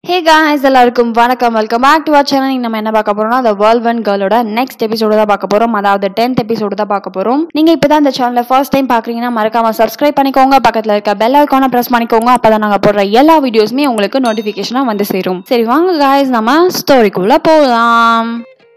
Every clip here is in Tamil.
ஹே guys எல்லாருக்கும் வணக்கம் welcome back to our channel நம்ம என்ன பார்க்க போறோம்னா அந்த வேர்ல்ட் ஒன் கேர்ளோட நெக்ஸ்ட் எபிசோடு தான் பார்க்க போறோம் அதாவது டென்த் எபிசோடு தான் பார்க்க போறோம் நீங்க இப்பதான் இந்த சேனலை ஃபர்ஸ்ட் டைம் பாக்குறீங்கன்னா மறக்காம சப்ஸ்கிரைப் பண்ணிக்கோங்க பக்கத்துல இருக்க பெல் ஐக்கான பிரஸ் பண்ணிக்கோங்க அப்பதான் நாங்க போடுற எல்லா வீடியோஸுமே உங்களுக்கு நோட்டிபிகேஷனா வந்து சேரும் சரி வாங்க guys நம்ம ஸ்டோரிக்குள்ள போகலாம்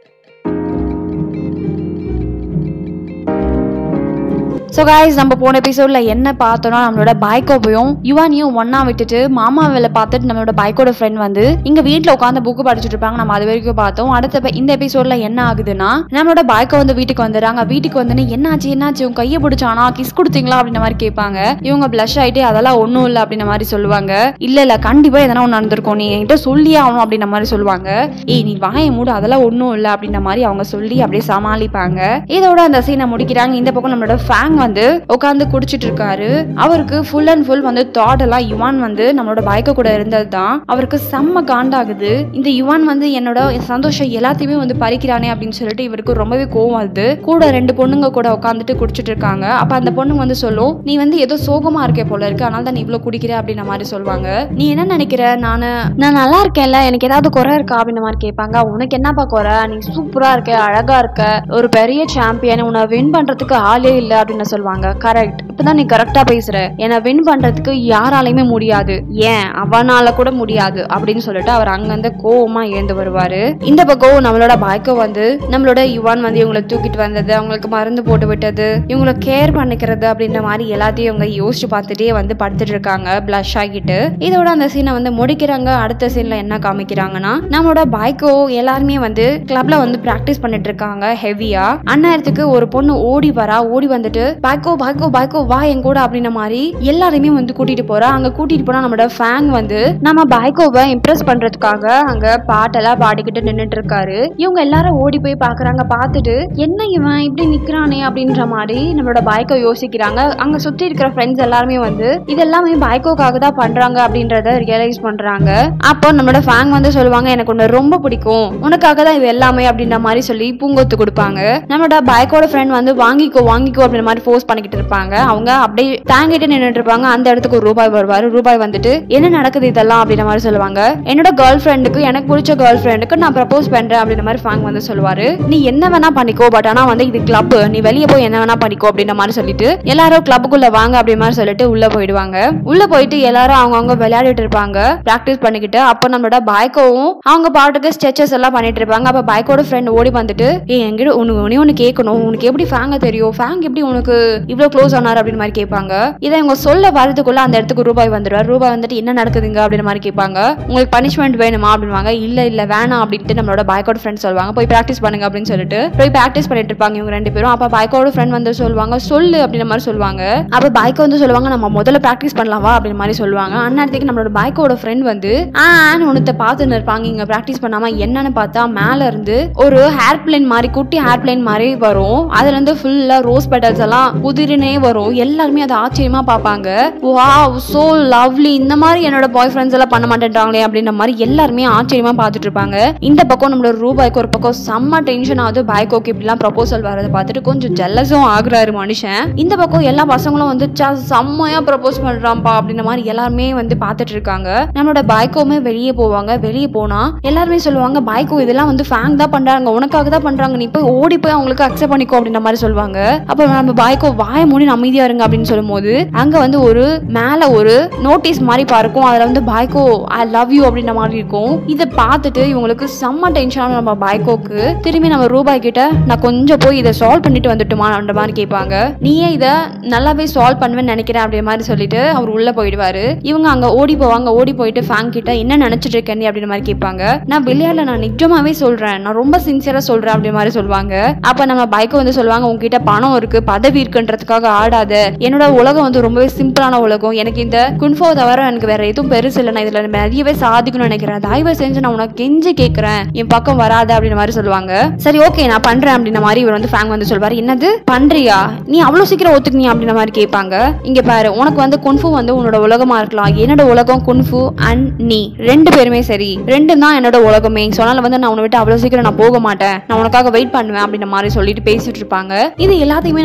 ஸோ guys நம்ம போன எபிசோட்ல என்ன பார்த்தோம்னா நம்மளோட பைக்கோப்பையும் யுவானியும் ஒண்ணா விட்டுட்டு மாமா வேலை பார்த்துட்டு நம்மளோட பைக்கோட ஃப்ரெண்ட் வந்து இங்க வீட்ல உட்காந்து புக்கு படிச்சுட்டு இருப்பாங்க நம்ம அது வரைக்கும் பார்த்தோம் அடுத்த ப- இந்த எபிசோட்ல என்ன ஆகுதுன்னா நம்மளோட பைக்கோ வந்து வீட்டுக்கு வந்துடுறாங்க வீட்டுக்கு வந்து என்னாச்சு என்னாச்சு உங்க கையை பிடிச்சானா கிஸ் கொடுத்தீங்களா அப்படின்ற மாதிரி கேட்பாங்க இவங்க ப்ளஷ் ஆயிட்டு அதெல்லாம் ஒண்ணும் இல்லை அப்படின்ற மாதிரி சொல்லுவாங்க இல்ல இல்ல கண்டிப்பா எதனா ஒன்று நடந்திருக்கும் நீ என்கிட்ட சொல்லியே ஆகணும் அப்படின்ற மாதிரி சொல்லுவாங்க ஏய் நீ வாயை மூடு அதெல்லாம் ஒண்ணும் இல்லை அப்படின்ற மாதிரி அவங்க சொல்லி அப்படியே சமாளிப்பாங்க இதோட அந்த சீனை முடிக்கிறாங்க இந்த பக்கம் நம்மளோட ஃபேங் வந்து உட்காந்து குடிச்சிட்டு இருக்காரு அவருக்கு ஃபுல் அண்ட் ஃபுல் வந்து தாட் எல்லாம் யுவான் வந்து நம்மளோட பைக்க கூட இருந்தது தான் அவருக்கு செம்ம காண்டாகுது இந்த யுவான் வந்து என்னோட சந்தோஷம் எல்லாத்தையுமே வந்து பறிக்கிறானே அப்படின்னு சொல்லிட்டு இவருக்கு ரொம்பவே கோவம் வருது கூட ரெண்டு பொண்ணுங்க கூட உட்காந்துட்டு குடிச்சிட்டு இருக்காங்க அப்ப அந்த பொண்ணுங்க வந்து சொல்லும் நீ வந்து ஏதோ சோகமா இருக்கே போல இருக்கு அதனால தான் நீ இவ்வளவு குடிக்கிற அப்படின்ற மாதிரி சொல்லுவாங்க நீ என்ன நினைக்கிற நானு நான் நல்லா இருக்கேன்ல எனக்கு ஏதாவது குறை இருக்கா அப்படின்ற மாதிரி கேட்பாங்க உனக்கு என்னப்பா குறை நீ சூப்பரா இருக்க அழகா இருக்க ஒரு பெரிய சாம்பியன் உன்னை வின் பண்றதுக்கு ஆளே இல்ல அப்படின்னு சொல்லுவாங்க கரெக்ட் இப்பதான் நீ கரெக்டா பேசுற என்னை வின் பண்றதுக்கு யாராலையுமே முடியாது ஏன் அவனால கூட முடியாது அப்படின்னு சொல்லிட்டு அவர் அங்கிருந்து கோவமா எழுந்து வருவாரு இந்த பக்கம் நம்மளோட பாய்க்கோ வந்து நம்மளோட யுவான் வந்து இவங்களை தூக்கிட்டு வந்தது அவங்களுக்கு மருந்து போட்டு விட்டது இவங்களை கேர் பண்ணிக்கிறது அப்படின்ற மாதிரி எல்லாத்தையும் இவங்க யோசிச்சு பார்த்துட்டே வந்து படுத்துட்டு இருக்காங்க பிளஷ் ஆகிட்டு இதோட அந்த சீனை வந்து முடிக்கிறாங்க அடுத்த சீன்ல என்ன காமிக்கிறாங்கன்னா நம்மளோட பாய்க்கோ எல்லாருமே வந்து கிளப்ல வந்து பிராக்டிஸ் பண்ணிட்டு இருக்காங்க ஹெவியா அந்நேரத்துக்கு ஒரு பொண்ணு ஓடி வரா ஓடி வந்துட்டு பாய்க்கோ பாய்க்கோ பாய்க்கோ வா என் கூட அப்படின்ற மாதிரி எல்லாரையுமே வந்து கூட்டிட்டு போறா அங்க கூட்டிட்டு போனா நம்மளோட ஃபேங் வந்து நம்ம பாய்க்கோவை இம்ப்ரெஸ் பண்றதுக்காக அங்க பாட்டெல்லாம் பாடிக்கிட்டு நின்னுட்டு இருக்காரு இவங்க எல்லாரும் ஓடி போய் பாக்குறாங்க பார்த்துட்டு என்ன இவன் இப்படி நிக்கிறானே அப்படின்ற மாதிரி நம்மளோட பாய்க்கோ யோசிக்கிறாங்க அங்க சுத்தி இருக்கிற ஃப்ரெண்ட்ஸ் எல்லாருமே வந்து இது எல்லாமே பாய்க்கோக்காக தான் பண்றாங்க அப்படின்றத ரியலைஸ் பண்றாங்க அப்போ நம்மளோட ஃபேங் வந்து சொல்லுவாங்க எனக்கு உன்னை ரொம்ப பிடிக்கும் உனக்காக தான் இது எல்லாமே அப்படின்ற மாதிரி சொல்லி பூங்கொத்து கொடுப்பாங்க நம்மளோட பைக்கோட ஃப்ரெண்ட் வந்து வாங்கிக்கோ வாங்கிக்கோ அப்படின்ற மாதிரி ஃபோர்ஸ் பண்ணிக்கிட்டு இருப்பாங்க அவங்க அப்படியே தாங்கிட்டு நின்னுட்டு இருப்பாங்க அந்த இடத்துக்கு ஒரு ரூபாய் வருவாரு ரூபாய் வந்துட்டு என்ன நடக்குது இதெல்லாம் அப்படின்ற மாதிரி சொல்லுவாங்க என்னோட கேர்ள் ஃப்ரெண்டுக்கு எனக்கு பிடிச்ச கேர்ள் ஃப்ரெண்டுக்கு நான் ப்ரப்போஸ் பண்றேன் அப்படின்ற மாதிரி ஃபேங் வந்து சொல்லுவாரு நீ என்ன வேணா பண்ணிக்கோ பட் ஆனா வந்து இது கிளப் நீ வெளியே போய் என்ன வேணா பண்ணிக்கோ அப்படின்ற மாதிரி சொல்லிட்டு எல்லாரும் கிளப்புக்குள்ள வாங்க அப்படி மாதிரி சொல்லிட்டு உள்ள போயிடுவாங்க உள்ள போயிட்டு எல்லாரும் அவங்கவங்க விளையாடிட்டு இருப்பாங்க பிராக்டிஸ் பண்ணிக்கிட்டு அப்போ நம்மளோட பாய்க்கோவும் அவங்க பாட்டுக்கு ஸ்ட்ரெச்சஸ் எல்லாம் பண்ணிட்டு இருப்பாங்க அப்ப பாய்க்கோட ஃப்ரெண்ட் ஓடி வந்துட்டு ஏ என்கிட்ட உனக்கு ஒன்னே ஒன்று கேட்கணும் உனக்கு எப்படி ஃபேங்க தெரியும் ஃபேங் எப்படி உனக்கு இவ்வளவு க்ளோஸ் ஆனார் அப்படின்னு மாதிரி கேட்பாங்க இதை இவங்க சொல்ல வரதுக்குள்ள அந்த இடத்துக்கு ரூபாய் வந்துடுவார் ரூபாய் வந்துட்டு என்ன நடக்குதுங்க அப்படின்ற மாதிரி கேட்பாங்க உங்களுக்கு பனிஷ்மெண்ட் வேணுமா அப்படின்வாங்க இல்ல இல்ல வேணாம் அப்படின்ட்டு நம்மளோட பாய்க்கோட ஃப்ரெண்ட் சொல்லுவாங்க போய் ப்ராக்டிஸ் பண்ணுங்க அப்படின்னு சொல்லிட்டு போய் ப்ராக்டிஸ் பண்ணிட்டு இருப்பாங்க இவங்க ரெண்டு பேரும் அப்ப பாய்க்கோட ஃப்ரெண்ட் வந்து சொல்லுவாங்க சொல்லு அப்படின்ற மாதிரி சொல்லுவாங்க அப்ப பாய்க்கோ வந்து சொல்லுவாங்க நம்ம முதல்ல ப்ராக்டிஸ் பண்ணலாம் வா அப்படின்ற மாதிரி சொல்லுவாங்க அந்நேரத்துக்கு நம்மளோட பாய்க்கோட ஃப்ரெண்ட் வந்து ஆன்னு ஒன்னத்தை பார்த்துன்னு இருப்பாங்க இங்க ப்ராக்டிஸ் பண்ணாம என்னன்னு பார்த்தா மேல இருந்து ஒரு ஹேர் பிளேன் மாதிரி குட்டி ஹேர் பிளேன் மாதிரி வரும் அதுல இருந்து ஃபுல்லா ரோஸ் பெட்டல்ஸ் எல்லாம் உதிரினே வரும் எல்லாருமே அதை ஆச்சரியமா பார்ப்பாங்க வாவ் சோ லவ்லி இந்த மாதிரி என்னோட பாய் ஃப்ரெண்ட்ஸ் எல்லாம் பண்ண மாட்டேன்றாங்களே அப்படின்ற மாதிரி எல்லாருமே ஆச்சரியமா பார்த்துட்டு இருப்பாங்க இந்த பக்கம் நம்மளோட ரூபாய்க்கு ஒரு பக்கம் செம்ம டென்ஷன் ஆகுது பாய்க்கோக்கு இப்படிலாம் ப்ரப்போசல் வரதை பார்த்துட்டு கொஞ்சம் ஜெல்லஸும் ஆகுறாரு மனுஷன் இந்த பக்கம் எல்லா பசங்களும் வந்து "ச்சா, செம்மையா ப்ரப்போஸ் பண்றான்ப்பா அப்படின்ற மாதிரி எல்லாருமே வந்து பார்த்துட்டு இருக்காங்க நம்மளோட பாய்க்கோவுமே வெளியே போவாங்க வெளியே போனா எல்லாருமே சொல்லுவாங்க பாய்க்கோ இதெல்லாம் வந்து ஃபேங் தான் பண்றாங்க உனக்காக தான் பண்றாங்க நீ போய் ஓடி போய் அவங்களுக்கு அக்செப்ட் பண்ணிக்கோ அப்படின்ற மாதிரி சொல்லுவாங்க அப்ப நம்ம பாய்க்கோ வாய மூடி அமைதியா இருங்க அப்படின்னு சொல்லும்போது அங்க வந்து ஒரு மேல ஒரு நோட்டீஸ் மாதிரி பார்க்கும் அதுல வந்து பாய்க்கோ ஐ லவ் யூ அப்படின்ற மாதிரி இருக்கும் இதை பார்த்துட்டு இவங்களுக்கு செம்ம டென்ஷனான நம்ம பாய்க்கோக்கு திரும்பி நம்ம ரூபாய் கிட்ட நான் கொஞ்சம் போய் இதை சால்வ் பண்ணிட்டு வந்துட்டுமா அப்படின்ற மாதிரி கேட்பாங்க நீயே இதை நல்லாவே சால்வ் பண்ணுவேன்னு நினைக்கிறேன் அப்படின்ற மாதிரி சொல்லிட்டு அவர் உள்ள போயிடுவாரு இவங்க அங்க ஓடி போவாங்க ஓடி போயிட்டு ஃபேங் கிட்ட என்ன நினைச்சிட்டு இருக்க நீ அப்படின்ற மாதிரி கேட்பாங்க நான் விளையாடல நான் நிஜமாவே சொல்றேன் நான் ரொம்ப சின்சியரா சொல்றேன் அப்படின்ற மாதிரி சொல்லுவாங்க அப்ப நம்ம பைக்கை வந்து சொல்லுவாங்க உங்ககிட்ட பணம் இருக்கு பதவி இருக்குன்றதுக்காக ஆடாத என்னோட உலகம் வந்து ரொம்பவே சிம்பிளான உலகம் எனக்கு இந்த குன்ஃபோ தவிர எனக்கு வேற எதுவும் பெருசு இல்லை நான் இதுல நிறையவே சாதிக்கணும்னு நினைக்கிறேன் தயவு செஞ்சு நான் உனக்கு கெஞ்சி கேட்கறேன் என் பக்கம் வராத அப்படின்ற மாதிரி சொல்லுவாங்க சரி ஓகே நான் பண்றேன் அப்படின்ற மாதிரி இவர் வந்து ஃபேங் வந்து சொல்வாரு என்னது பண்றியா நீ அவ்வளவு சீக்கிரம் ஒத்துக்குனியா அப்படின்ற மாதிரி கேட்பாங்க இங்க பாரு உனக்கு வந்து குன்ஃபு வந்து உன்னோட உலகமா இருக்கலாம் என்னோட உலகம் குன்ஃபு அண்ட் நீ ரெண்டு பேருமே சரி ரெண்டு தான் என்னோட உலகமே சொன்னால வந்து நான் உன்னை விட்டு அவ்வளவு சீக்கிரம் நான் போக மாட்டேன் நான் உனக்காக வெயிட் பண்ணுவேன் அப்படின்ற மாதிரி சொல்லிட்டு பேசிட்டு இருப்பாங்க இது எல்லாத்தையுமே நம்மளோட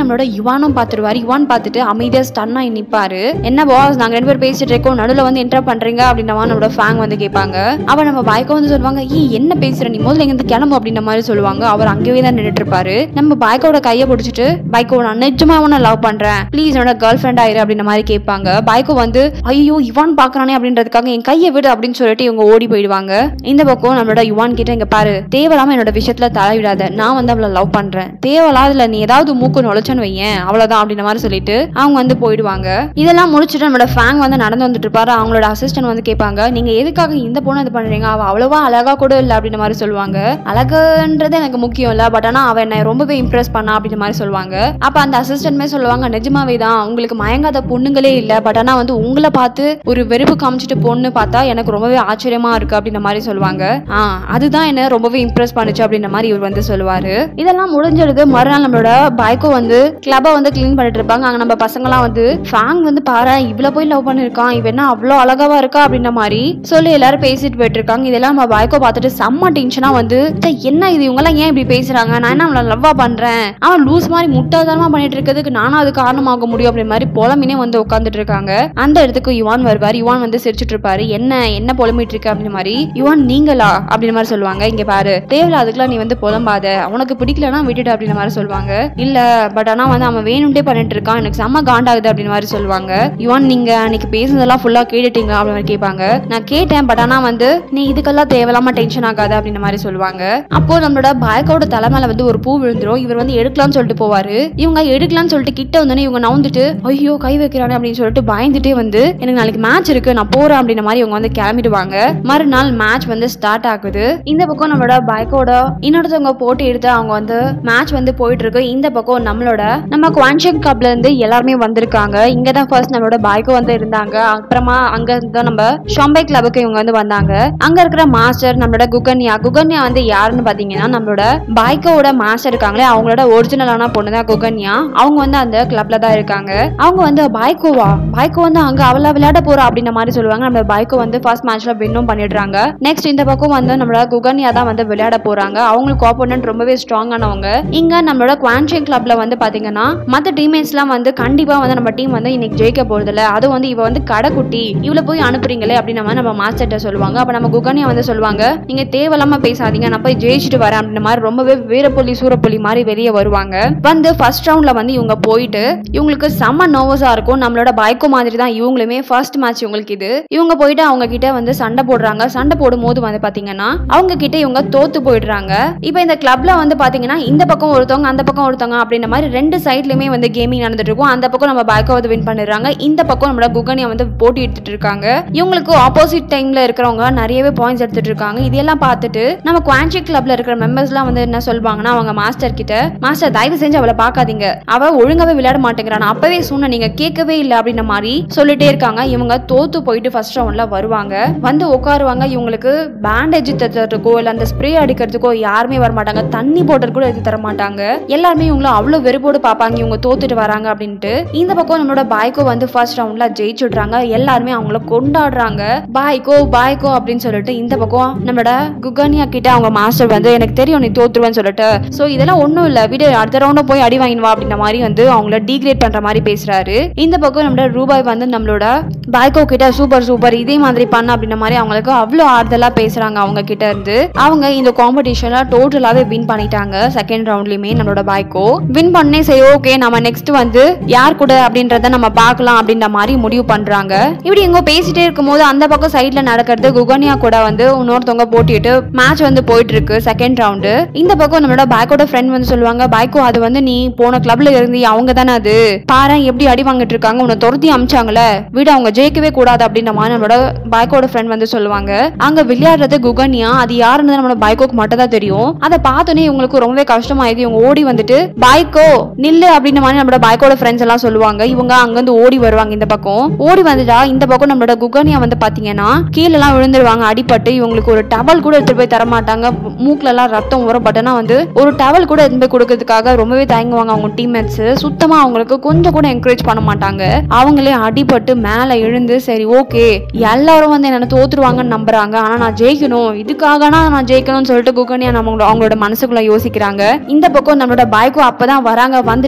யுவானும் பார்த்துருவாரு யுவான் பார்த்துட்டு அமைதியா ஸ்டன் ஆகி நிப்பாரு என்ன பாஸ் நாங்க ரெண்டு பேரும் பேசிட்டு இருக்கோம் நடுவுல வந்து என்டர் பண்றீங்க அப்படின்ற மாதிரி நம்மளோட ஃபேங் வந்து கேட்பாங்க அவ நம்ம பாய்க்கோ வந்து சொல்லுவாங்க ஈ என்ன பேசுற நீ முதல்ல இங்க இருந்து கிளம்பு அப்படின்ற மாதிரி சொல்லுவாங்க அவர் அங்கேயே தான் நின்றுட்டு இருப்பாரு நம்ம பாய்க்கோட கையை பிடிச்சிட்டு பாய்க்கோ நான் நிஜமா உன்னை லவ் பண்றேன் ப்ளீஸ் என்னோட கேர்ள் ஃப்ரெண்ட் ஆயிரு அப்படின்ற மாதிரி கேட்பாங்க பாய்க்கோ வந்து ஐயோ யுவான் பாக்குறானே அப்படின்றதுக்காக என் கையை விடு அப்படின்னு சொல்லிட்டு இவங்க ஓடி போயிடுவாங்க இந்த பக்கம் நம்மளோட யுவான் கிட்ட இங்க பாரு தேவையில்லாம என்னோட விஷயத்துல தலைவிடாத நான் வந்து அவளை லவ் பண்றேன் தேவையில்லாதுல நீ ஏதாவது மூக்கு நுழைச்சோன்னு வையேன் அவ்வளவுதான் அப்படின்ற மாதிரி சொல்லிட்டு அவங்க வந்து போயிடுவாங்க இதெல்லாம் முடிச்சுட்டு நம்மளோட ஃபேங் வந்து நடந்து வந்துட்டு இருப்பாரு அவங்களோட அசிஸ்டன்ட் வந்து கேட்பாங்க நீங்க எதுக்காக இந்த பொண்ணை இது பண்றீங்க அவ அவ்வளவா அழகா கூட இல்ல அப்படின்ற மாதிரி சொல்லுவாங்க அழகுன்றது எனக்கு முக்கியம் இல்ல பட் ஆனா அவ என்னை ரொம்பவே இம்ப்ரெஸ் பண்ணா அப்படின்ற மாதிரி சொல்லுவாங்க அப்ப அந்த அசிஸ்டன்ட்மே சொல்லுவாங்க நிஜமாவே தான் உங்களுக்கு மயங்காத பொண்ணுங்களே இல்ல பட் ஆனா வந்து உங்களை பார்த்து ஒரு வெறுப்பு காமிச்சிட்டு பொண்ணு பார்த்தா எனக்கு ரொம்பவே ஆச்சரியமா இருக்கு அப்படின்ற மாதிரி சொல்லுவாங்க ஆ அதுதான் என்ன ரொம்பவே இம்ப்ரெஸ் பண்ணுச்சு அப்படின்ற மாதிரி இவர் வந்து சொல்லுவாரு இதெல்லாம் முடிஞ்சிடுது மறுநாள் நம்மளோட பைக்கோ வந்து கிளப்பை வந்து க்ளீன் பண்ணிட்டு இருப்பாங்க அங்க நம்ம பசங்கலாம் வந்து ஃபேங் வந்து பாரு இவ்வளவு போய் லவ் பண்ணிருக்கான் இவன் என்ன அவ்வளோ அழகாவா இருக்கா அப்படின்ற மாதிரி சொல்லி எல்லாரும் பேசிட்டு போயிட்டு இருக்காங்க இதெல்லாம் நம்ம பைக்கோ பார்த்துட்டு செம்ம டென்ஷனா வந்து "ச்சே, என்ன இது இவங்க எல்லாம் ஏன் இப்படி பேசுறாங்க நான் என்ன அவளை லவ்வா பண்றேன் அவன் லூஸ் மாதிரி முட்டாள்தனமா பண்ணிட்டு இருக்கிறதுக்கு நானும் அது காரணமாக முடியும் அப்படின்ற மாதிரி புலமினே வந்து உட்காந்துட்டு இருக்காங்க அந்த இடத்துக்கு யுவான் வருவார் யுவான் வந்து சிரிச்சிட்டு இருப்பாரு என்ன என்ன புலம்பிட்டு இருக்க அப்படின்ற மாதிரி யுவான் நீங்களா அப்படின்ற மாதிரி சொல்லுவாங்க இங்க பாரு தேவையில்ல அதுக்கெல்லாம் நீ வந்து புலம்பாத அவனுக்கு பிடிக்கலன்னா விட்டுடு அப்படின்ற மாதிரி சொல்லுவாங்க இல்ல பட் ஆனா வந்து அவன் வேணும்ட்டே பண்ணிட்டு இருக்கான் எனக்கு செம்ம காண்டாகுது அப்படின்னு மாதிரி சொல்லுவாங்க யுவான் நீங்க அன்னைக்கு பேசுனதெல்லாம் ஃபுல்லா கேட்டுட்டீங்க அப்படின்னு மாதிரி கேட்பாங்க நான் கேட்டேன் பட் ஆனா வந்து நீ இதுக்கெல்லாம் தேவையில்லாம டென்ஷன் ஆகாத அப்படின்ற மாதிரி சொல்லுவாங்க அப்போ நம்மளோட பாய்க்கோட தலைமையில வந்து ஒரு பூ விழுந்துரும் இவர் வந்து எடுக்கலாம்னு சொல்லிட்டு போவாரு இவங்க எடுக்கலாம்னு சொல்லிட்டு கிட்ட வந்தோடனே இவங்க நவுந்துட்டு ஐயோ கை வைக்கிறானே அப்படின்னு சொல்லிட்டு பயந்துட்டே வந்து எனக்கு நாளைக்கு மேட்ச் இருக்கு நான் போறேன் அப்படின்ற மாதிரி இவங்க வந்து கிளம்பிடுவாங்க மறுநாள் மேட்ச் வந்து ஸ்டார்ட் ஆகுது இந்த பக்கம் நம்மளோட பைக்கோட இன்னொருத்தவங்க போட்டி எடுத்து அவங்க வந்து மேட்ச் வந்து போயிட்டு இருக்கு இந்த பக்கம் நம்மளோட நம்ம குவான்ஷன் கப்ல இருந்து எல்லாருமே வந்திருக்காங்க இங்க தான் ஃபர்ஸ்ட் நம்மளோட பைக்கோ வந்து இருந்தாங்க அப்புறமா அங்க இருந்து நம்ம ஷாம்பை கிளப்புக்கு இவங்க வந்து வந்தாங்க அங்க இருக்கிற மாஸ்டர் நம்மளோட குகன்யா குகன்யா வந்து யாருன்னு பாத்தீங்கன்னா நம்மளோட பைக்கோட மாஸ்டர் இருக்காங்களே அவங்களோட ஒரிஜினலான பொண்ணு தான் குகன்யா அவங்க வந்து அந்த கிளப்ல தான் இருக்காங்க அவங்க வந்து பைக்கோவா பைக்கோ வந்து அங்க அவளா விளையாட போறா அப்படின்ற மாதிரி சொல்லுவாங்க நம்ம பைக்கோ வந்து ஃபர்ஸ்ட் மேட்ச்ல வின்னும் பண்ணிடுறாங்க நெக்ஸ்ட் இந்த பக்கம் வந்து நம்மளோட குகன்யா தான் வந்து விளையாட போறாங்க அவங்களுக்கு ஆப்போனன்ட் ரொம்பவே ஸ்ட்ராங்கானவங்க இங்க நம்மளோட குவான்ஷியன் கிளப்ல வந்து பாத்தீங்கன்னா மத்த டீம்மேட்ஸ்லாம் வந்து கண்டிப்பா வந்து நம்ம டீம் வந்து இன்னைக்கு ஜெயிக்க போறது இல்ல அது வந்து இவ வந்து கடைக்குட்டி இவள போய் அனுப்புறீங்களே அப்படின்னு மாதிரி நம்ம மாஸ்டர்ட்ட சொல்லுவாங்க அப்ப நம்ம குகன்யா வந்து சொல்லுவாங்க நீங்க தேவையில்லாம பேசாதீங்க நான் போய் ஜெயிச்சுட்டு வரேன் அப்படின்ற மாதிரி ரொம்பவே வீரப்புலி சூரப்புலி மாதிரி வெளியே வருவாங்க வந்து ஃபர்ஸ்ட் ரவுண்ட்ல வந்து இவங்க போயிட்டு இவங்களுக்கு செம்ம நர்வஸா இருக்கும் நம்மளோட பைக்கோ மாதிரி தான் இவங்களுமே ஃபர்ஸ்ட் மேட்ச் இவங்களுக்கு இது இவங்க போயிட்டு அவங்க கிட்ட வந்து சண்டை போடுறாங்க சண்டை போடும்போது வந்து பாத்தீங்கன்னா அவங்க கிட்ட இவங்க தோத்து போயிடுறாங்க இப்போ இந்த கிளப்ல வந்து பாத்தீங்கன்னா இந்த பக்கம் ஒருத்தவங்க அந்த பக்கம் ஒருத்தவங்க அப்படின்ற மாதிரி ரெண்டு சைட்லயுமே வந்து கேமிங் நடந்துட்டு இருக்கும் அந்த பக்கம் நம்ம பைக்கோ வந்து வின் பண்ணிடுறாங்க இந்த பக்கம் நம்மளோட குகனியா வந்து போட்டி எடுத்துட்டு இருக்காங்க இவங்களுக்கு ஆப்போசிட் டைம்ல இருக்கிறவங்க நிறையவே பாயிண்ட்ஸ் எடுத்துட்டு இருக்காங்க இதெல்லாம் பார்த்துட்டு நம்ம குவான்சி கிளப்ல இருக்கிற மெம்பர்ஸ்லாம் வந்து என்ன சொல்வாங்கன்னா அவங்க மாஸ்டர் கிட்ட மாஸ்டர் தயவு செஞ்சு அவளை பார்க்காதீங்க அவ ஒழுங்காவே விளையாட மாட்டேங்கிறா நான் அப்பவே சொன்ன நீங்க கேட்கவே இல்லை அப்படின்ற மாதிரி சொல்லிட்டே இருக்காங்க இவங்க தோத்து போயிட்டு ஃபர்ஸ்ட் ரவுண்ட்ல வருவாங்க வந்து உட்காருவாங்க இவங்களுக்கு பேண்டேஜ் தட்டுறதுக்கோ இல்ல அந்த ஸ்ப்ரே அடிக்கிறதுக்கோ யாருமே வர மாட்டாங்க தண்ணி போட்டல் கூட எடுத்து தர மாட்டாங்க எல்லாருமே இவங்கள அவ்வளவு வெறுப்போடு பார்ப்பாங்க இவங்க தோத்துட்டு வராங்க அப்படின்ட்டு இந்த பக்கம் நம்மளோட பாய்க்கோ வந்து ஃபர்ஸ்ட் ரவுண்ட்ல ஜெயிச்சுடுறாங்க எல்லாருமே அவங்கள கொண்டாடுறாங்க பாய்க்கோ பாய்க்கோ அப்படின்னு சொல்லிட்டு இந்த பக்கம் நம்மளோட குகன்யா கிட்ட அவங்க மாஸ்டர் வந்து எனக்கு தெரியும் நீ தோத்துருவேன்னு சொல்லிட்டு சோ இதெல்லாம் ஒண்ணும் இல்ல விடு அடுத்த ரவுண்ட போய் அடி வாங்கினு வா அப்படின்ற மாதிரி வந்து அவங்கள டீக்ரேட் பண்ற மாதிரி பேசுறாரு இந்த பக்கம் நம்மளோட ரூபாய் வந்து நம்மளோட பாய்க்கோ கிட்ட சூப்பர் சூப்பர் இதே மாதிரி பண்ண அப்படின்ற மாதிரி அவங்களுக்கு அவ்வளோ ஆறுதலா பேசுறாங்க அவங்க கிட்ட இருந்து அவங்க இந்த காம்படிஷன்ல டோட்டலாவே வின் பண்ணிட்டாங்க செகண்ட் ரவுண்ட்லயுமே நம்மளோட பாய்க்கோ வின் பண்ணே சரி ஓகே நம்ம நெக்ஸ்ட் வந்து யார் கூட அப்படின்றத நம்ம பார்க்கலாம் அப்படின்ற மாதிரி முடிவு பண்றாங்க இப்படி இவங்க பேசிட்டே இருக்கும்போது அந்த பக்கம் சைட்ல நடக்கிறது குகன்யா கூட வந்து இன்னொருத்தவங்க போட்டிட்டு மேட்ச் வந்து போயிட்டு இருக்கு செகண்ட் ரவுண்டு இந்த பக்கம் நம்மளோட பாய்க்கோட ஃப்ரெண்ட் வந்து சொல்லுவாங்க பாய்க்கோ அது வந்து நீ போன கிளப்ல இருந்து அவங்க தானே அது பாரு எப்படி அடி வாங்கிட்டு இருக்காங்க உன்னை துரத்தி அமிச்சாங்களே வீடு அவங்க ஜெயிக்கவே கூடாது அப்படின்ற மாதிரி நம்மளோட பாய்க்கோட ஃப்ரெண்ட் வந்து சொல்லுவாங்க அங்க விளையாடுறது குகன்யா அது யாருன்னு நம்மளோட பாய்க்கோக்கு மட்டும் தான் தெரியும் அதை பார்த்தோன்னே இவங்களுக்கு ரொம்பவே கஷ்டமாயிடுது இவங்க ஓடி வந்துட்டு பாய்க்கோ நில்லு அப்படின்ற மாதிரி நம்மளோட பாய்க்கோட ஃப்ரெண்ட்ஸ் எல்லாம் சொல்லுவாங்க இவங்க அங்கிருந்து ஓடி வருவாங்க இந்த பக்கம் ஓடி வந்துட்டா இந்த பக்கம் நம்மளோட குகன்யா வந்து பாத்தீங்கன்னா கீழே எல்லாம் விழுந்துருவாங்க அடிபட்டு இவங்களுக்கு ஒரு டவல் கூட எடுத்துட்டு போய் தர மாட்டாங்க மூக்குல எல்லாம் ரத்தம் வரும் பட் ஆனா வந்து ஒரு டவல் கூட எடுத்து போய் கொடுக்கறதுக்காக ரொம்பவே தயங்குவாங்க அவங்க டீம்மேட்ஸ் சுத்தமா அவங்களுக்கு கொஞ்சம் கூட என்கரேஜ் பண்ண மாட்டாங்க அவங்களே அடிபட்டு மேல எழுந்து சரி ஓகே எல்லாரும் வந்து என்ன தோத்துருவாங்கன்னு நம்புறாங்க ஆனா நான் ஜெயிக்கணும் இதுக்காகனா நான் ஜெயிக்கணும்னு சொல்லிட்டு குகன்யா நம்ம அவங்களோட மனசுக்குள்ள யோசிக்கிறாங்க இந்த பக்கம் நம்மளோட பாய்க்கோ அப்பதான் வராங்க வந்துட்டு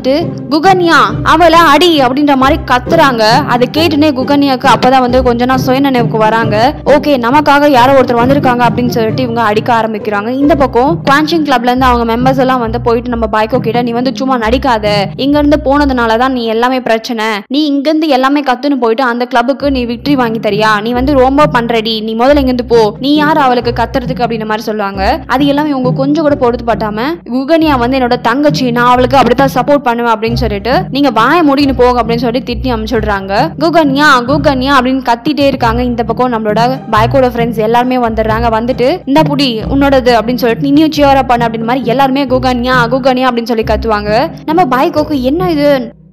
வந்துட்டு குகன்யா அவளை அடி அப்படின்ற மாதிரி கத்துறாங்க அதை கேட்டுனே குகன்யாக்கு அப்பதான் வந்து கொஞ்ச நாள் சுயநினைவுக்கு வராங்க ஓகே நமக்காக யாரோ ஒருத்தர் வந்திருக்காங்க அப்படின்னு சொல்லிட்டு இவங்க அடிக்க ஆரம்பிக்கிறாங்க இந்த பக்கம் குவான்சிங் கிளப்ல இருந்து அவங்க மெம்பர்ஸ் எல்லாம் வந்து போயிட்டு நம்ம பைக்கோ கிட்ட நீ வந்து சும்மா நடிக்காத இங்க இருந்து போனதுனால தான் நீ எல்லாமே பிரச்சனை நீ இங்க இருந்து எல்லாமே கத்துன்னு போயிட்டு அந்த கிளப்புக்கு நீ விக்டரி வாங்கி தரியா நீ வந்து ரொம்ப பண்றடி நீ முதல்ல இங்க இருந்து போ நீ யார் அவளுக்கு கத்துறதுக்கு அப்படின்ற மாதிரி சொல்லுவாங்க அது எல்லாமே இவங்க கொஞ்சம் கூட பொறுத்து பட்டாம குகனியா வந்து என்னோட தங்கச்சி நான் அவளுக்கு அப்படித்தான் சப்போர்ட் பண்ணுவேன் அப்படின்னு சொல்லிட்டு நீங்க வாய முடின்னு போங்க அப்படின்னு சொல்லி திட்டி அனுப்பிச்சுடுறாங்க குகன்யா குகன்யா அப்படின்னு கத்திட்டே இருக்காங்க இந்த பக்கம் நம்மளோட பைக்கோட ஃப்ரெண்ட்ஸ் எல்லாருமே வந்துடுறாங்க வந்துட்டு இந்த புடி உன்னோடது அப்படின்னு சொல்லிட்டு நீயும் சியரா பண்ண அப்படின்னு மாதிரி எல்லாருமே குகன்யா குகன்யா அப்படின்னு சொல்லி கத்துவாங்க நம்ம பைக்கோக்கு என்ன இது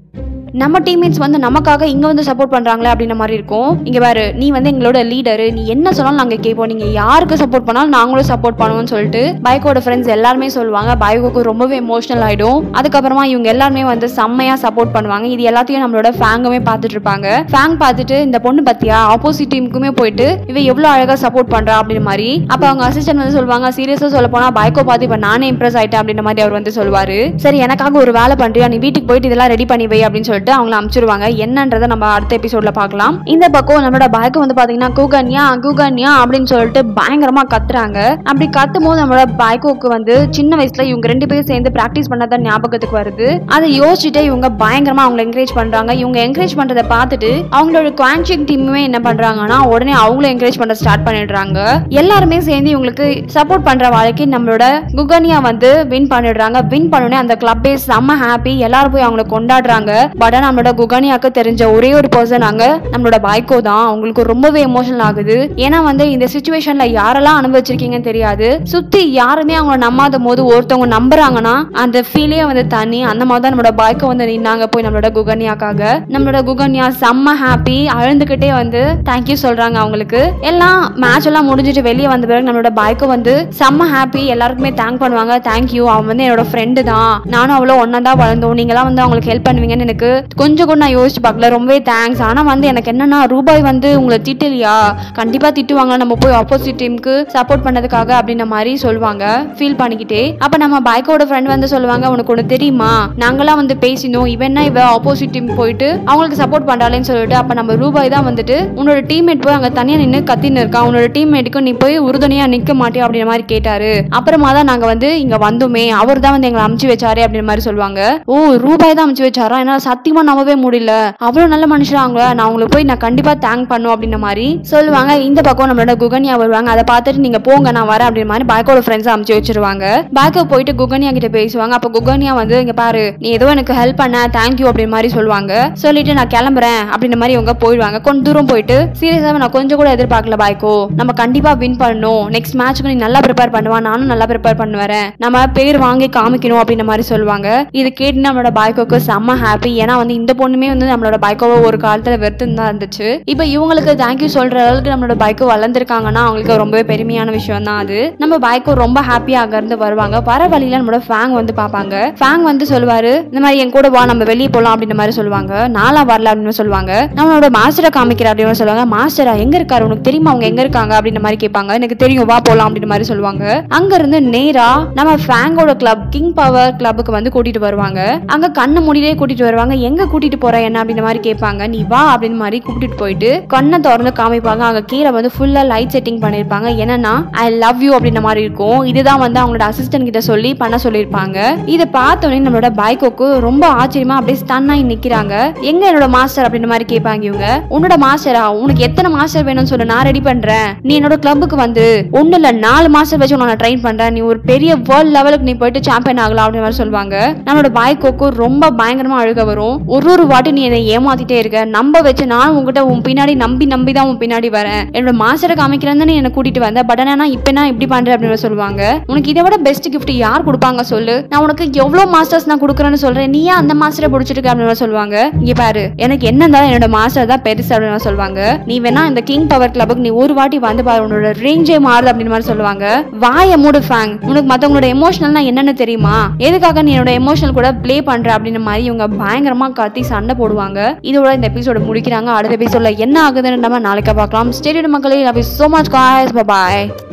நம்ம டீம்மேட்ஸ் வந்து நமக்காக இங்க வந்து சப்போர்ட் பண்றாங்களே அப்படின்ற மாதிரி இருக்கும் இங்க பாரு நீ வந்து எங்களோட லீடர் நீ என்ன சொன்னாலும் நாங்க கேட்போம் நீங்க யாருக்கு சப்போர்ட் பண்ணாலும் நாங்களும் சப்போர்ட் பண்ணுவோம்னு சொல்லிட்டு பைக்கோட ஃப்ரெண்ட்ஸ் எல்லாருமே சொல்லுவாங்க பைக்கோக்கு ரொம்பவே எமோஷனல் ஆயிடும் அதுக்கப்புறமா இவங்க எல்லாருமே வந்து செம்மையா சப்போர்ட் பண்ணுவாங்க இது எல்லாத்தையும் நம்மளோட ஃபேங்குமே பார்த்துட்டு இருப்பாங்க ஃபேங் பார்த்துட்டு இந்த பொண்ணு பத்தியா ஆப்போசிட் டீமுக்குமே போயிட்டு இவ எவ்வளவு அழகா சப்போர்ட் பண்றா அப்படின்ற மாதிரி அப்ப அவங்க அசிஸ்டன்ட் வந்து சொல்லுவாங்க சீரியஸா சொல்ல போனா பைக்கோ பார்த்து இப்ப நானே இம்ப்ரெஸ் ஆயிட்டேன் அப்படின்ற மாதிரி அவர் வந்து சொல்லுவாரு சரி எனக்காக ஒரு வேலை பண்றியா நீ வீட்டுக்கு போயிட்டு இதெல்லாம் ரெடி பண்ணி வை அப்படின்னு சொல்லிட்டு அவங்கள அனுப்பிச்சிருவாங்க என்னன்றதை நம்ம அடுத்த எபிசோட்ல பார்க்கலாம் இந்த பக்கம் நம்மளோட பைக்கோ வந்து பாத்தீங்கன்னா கூகன்யா கூகன்யா அப்படின்னு சொல்லிட்டு பயங்கரமா கத்துறாங்க அப்படி கத்தும் போது நம்மளோட பைக்கோக்கு வந்து சின்ன வயசுல இவங்க ரெண்டு பேரும் சேர்ந்து பிராக்டிஸ் பண்ணதான் ஞாபகத்துக்கு வருது அதை யோசிச்சுட்டே இவங்க பயங்கரமா அவங்களை என்கரேஜ் பண்றாங்க இவங்க என்கரேஜ் பண்றதை பார்த்துட்டு அவங்களோட குவான்சிங் டீமுமே என்ன பண்றாங்கன்னா உடனே அவங்களும் என்கரேஜ் பண்ண ஸ்டார்ட் பண்ணிடுறாங்க எல்லாருமே சேர்ந்து இவங்களுக்கு சப்போர்ட் பண்ற வாழ்க்கை நம்மளோட குகனியா வந்து வின் பண்ணிடுறாங்க வின் பண்ணோடனே அந்த கிளப்பே செம்ம ஹாப்பி எல்லாரும் போய் அவங்கள கொண்டாடுறாங்க பட் நம்மளோட குகனியாக்கு தெரிஞ்ச ஒரே ஒரு பர்சன் அங்க நம்மளோட பாய்க்கோ தான் அவங்களுக்கு ரொம்பவே எமோஷனல் ஆகுது ஏன்னா வந்து இந்த சுச்சுவேஷன்ல யாரெல்லாம் அனுபவிச்சிருக்கீங்கன்னு தெரியாது சுத்தி யாருமே அவங்க நம்பாத போது ஒருத்தவங்க நம்புறாங்கன்னா அந்த ஃபீலே வந்து தனி அந்த மாதிரி தான் நம்மளோட பாய்க்கோ வந்து நின்னாங்க போய் நம்மளோட குகன்யாக்காக நம்மளோட குகன்யா செம்ம ஹாப்பி அழுந்துகிட்டே வந்து தேங்க்யூ சொல்றாங்க அவங்களுக்கு எல்லாம் மேட்ச் எல்லாம் முடிஞ்சிட்டு வெளியே வந்த பிறகு நம்மளோட பாய்க்கோ வந்து செம்ம ஹாப்பி எல்லாருக்குமே தேங்க் பண்ணுவாங்க தேங்க்யூ அவன் வந்து என்னோட ஃப்ரெண்டு தான் நானும் அவ்வளோ ஒன்னா தான் வளர்ந்தோம் நீங்களாம் வந்து அவங்களுக்கு ஹெல்ப் பண்ணுவீங்கன்னு எனக்கு கொஞ்சம் கூட நான் யோசிச்சு பார்க்கல ரொம்பவே தேங்க்ஸ் ஆனா வந்து எனக்கு என்னன்னா ரூபாய் வந்து உங்களை திட்டலையா கண்டிப்பா திட்டுவாங்க நம்ம போய் ஆப்போசிட் டீமுக்கு சப்போர்ட் பண்ணதுக்காக அப்படின்ற மாதிரி சொல்லுவாங்க ஃபீல் பண்ணிக்கிட்டே அப்ப நம்ம பைக்கோட ஃப்ரெண்ட் வந்து சொல்லுவாங்க உனக்கு ஒன்று தெரியுமா நாங்களாம் வந்து பேசினோம் இவன்னா இவ ஆப்போசிட் டீம் போயிட்டு அவங்களுக்கு சப்போர்ட் பண்றாளேன்னு சொல்லிட்டு அப்ப நம்ம ரூபாய் தான் வந்துட்டு உன்னோட டீம்மேட் போய் அங்க தனியா நின்று கத்தின்னு இருக்கான் உன்னோட டீம்மேட்டுக்கு நீ போய் உறுதுணையா நிக்க மாட்டியா அப்படின்ற மாதிரி கேட்டாரு அப்புறமா தான் நாங்க வந்து இங்க வந்தோமே அவர் தான் வந்து எங்களை அமுச்சு வச்சாரு அப்படின்ற மாதிரி சொல்லுவாங்க ஓ ரூபாய் தான் அமுச்சு வச்சாரா என்னால சத்தியமா நம்பவே முடியல அவ்வளவு நல்ல மனுஷராங்க நான் உங்களுக்கு போய் நான் கண்டிப்பா தேங்க் பண்ணும் அப்படின்ற மாதிரி சொல்லுவாங்க இந்த பக்கம் நம்மளோட குகன்யா வருவாங்க அதை பார்த்துட்டு நீங்க போங்க நான் வரேன் அப்படின்ற மாதிரி பாய்க்கோட ஃப்ரெண்ட்ஸ் அமுச்சு வச்சிருவாங்க பாய்க்கோ போயிட்டு குகன்யா கிட்ட பேசுவாங்க அப்ப குகன்யா வந்து இங்க பாரு நீ ஏதோ எனக்கு ஹெல்ப் பண்ண தேங்க்யூ அப்படின்ற மாதிரி சொல்லுவாங்க சொல்லிட்டு நான் கிளம்புறேன் அப்படின்ற மாதிரி இவங்க போயிடுவாங்க கொஞ்ச தூரம் போயிட்டு சீரியஸாக நான் கொஞ்சம் கூட எதிர்பார்க்கல பாய்க்கோ நம்ம கண்டிப்பா வின் பண்ணணும் நெக்ஸ்ட் மேட்ச்க்கு நீ நல்லா ப்ரிப்பேர் பண்ணுவா நானும் நல்லா ப்ரிப்பேர் பண்ண வரேன் நம்ம பேர் வாங்கி காமிக்கணும் அப்படின்ற மாதிரி சொல்லுவாங்க இது கேட்டு நம்மளோட பாய்க்கோக்கு செம்ம ஹாப்பி ஏன்னா வந்து இந்த பொண்ணுமே வந்து நம்மளோட பைக்கோவை ஒரு காலத்துல வெறுத்து தான் இருந்துச்சு இப்போ இவங்களுக்கு தேங்க்யூ சொல்ற அளவுக்கு நம்மளோட பைக்கோ வளர்ந்துருக்காங்கன்னா அவங்களுக்கு ரொம்பவே பெருமையான விஷயம் தான் அது நம்ம பைக்கோ ரொம்ப ஹாப்பியா அங்க இருந்து வருவாங்க வர வழியில நம்மளோட ஃபேங் வந்து பார்ப்பாங்க ஃபேங் வந்து சொல்லுவாரு இந்த மாதிரி என் கூட வா நம்ம வெளியே போலாம் அப்படின்ற மாதிரி சொல்லுவாங்க நாலாம் வரல அப்படின்னு சொல்லுவாங்க நம்மளோட மாஸ்டரை காமிக்கிற அப்படின்னு சொல்லுவாங்க மாஸ்டரா எங்க இருக்காரு உனக்கு தெரியுமா அவங்க எங்க இருக்காங்க அப்படின்ற மாதிரி கேட்பாங்க எனக்கு தெரியும் வா போலாம் அப்படின்ற மாதிரி சொல்லுவாங்க அங்க இருந்து நேரா நம்ம ஃபேங்கோட கிளப் கிங் பவர் கிளப்புக்கு வந்து கூட்டிட்டு வருவாங்க அங்க கண்ணை மூடிலே கூட்டிட்டு வருவாங்க எங்க கூட்டிட்டு போற என்ன அப்படின்ற மாதிரி கேட்பாங்க நீ வா அப்படின்னு மாதிரி கூட்டிட்டு போயிட்டு கண்ணை திறந்து காமிப்பாங்க அங்க கீழே வந்து ஃபுல்லா லைட் செட்டிங் பண்ணிருப்பாங்க என்னன்னா ஐ லவ் யூ அப்படின்ற மாதிரி இருக்கும் இதுதான் வந்து அவங்களோட அசிஸ்டன்ட் கிட்ட சொல்லி பண்ண சொல்லியிருப்பாங்க இதை பார்த்தோன்னே நம்மளோட பைக்கோக்கு ரொம்ப ஆச்சரியமா அப்படியே ஸ்டன் ஆகி நிக்கிறாங்க எங்க என்னோட மாஸ்டர் அப்படின்ற மாதிரி கேட்பாங்க இவங்க உன்னோட மாஸ்டரா உனக்கு எத்தனை மாஸ்டர் வேணும்னு சொல்லு நான் ரெடி பண்றேன் நீ என்னோட கிளப்புக்கு வந்து ஒண்ணு இல்ல நாலு மாஸ்டர் வச்சு உன்னை ட்ரெயின் பண்றேன் நீ ஒரு பெரிய வேர்ல்ட் லெவலுக்கு நீ போயிட்டு சாம்பியன் ஆகலாம் அப்படின்ற மாதிரி சொல்லுவாங்க நம்மளோட பாய்க்கோக்கு ரொம்ப பயங்கரமா அழுக வரும் ஒரு ஒரு வாட்டி நீ என்னை ஏமாத்திட்டே இருக்க நம்ப வச்சு நானும் உங்ககிட்ட உன் பின்னாடி நம்பி நம்பி தான் உன் பின்னாடி வரேன் என்னோட மாஸ்டரை காமிக்கிறேன்னு நீ என்னை கூட்டிட்டு வந்த பட் ஆனா இப்ப நான் இப்படி பண்றேன் அப்படின்னு சொல்லுவாங்க உனக்கு இதை விட பெஸ்ட் gift யார் கொடுப்பாங்க சொல்லு நான் உனக்கு எவ்வளவு மாஸ்டர்ஸ் நான் கொடுக்குறேன்னு சொல்றேன் நீ ஏன் அந்த மாஸ்டரை பிடிச்சிருக்க அப்படின்னு சொல்லுவாங்க இங்க பாரு எனக்கு என்ன இருந்தாலும் என்னோட மாஸ்டர் தான் பெருசு அப்படின்னு சொல்லுவாங்க நீ வேணா இந்த கிங் பவர் கிளப்புக்கு நீ ஒரு வாட்டி வந்து பாரு உன்னோட ரேஞ்சே மாறுது அப்படின்னு மாதிரி சொல்லுவாங்க வாய மூடு ஃபேங் உனக்கு மத்தவங்களோட எமோஷனல்னா என்னன்னு தெரியுமா எதுக்காக நீ என்னோட எமோஷனல் கூட ப்ளே பண்ற அப்படின்ற மாதிரி இவங்க பயங்கரமா கத்தி சண்டை போடுவாங்க இதோட இந்த எபிசோட முடிக்கிறாங்க அடுத்த எபிசோட்ல என்ன ஆகுதுன்னு நம்ம நாளைக்கு பார்க்கலாம் ஸ்டேடியம் மக்களே love you so much guys bye bye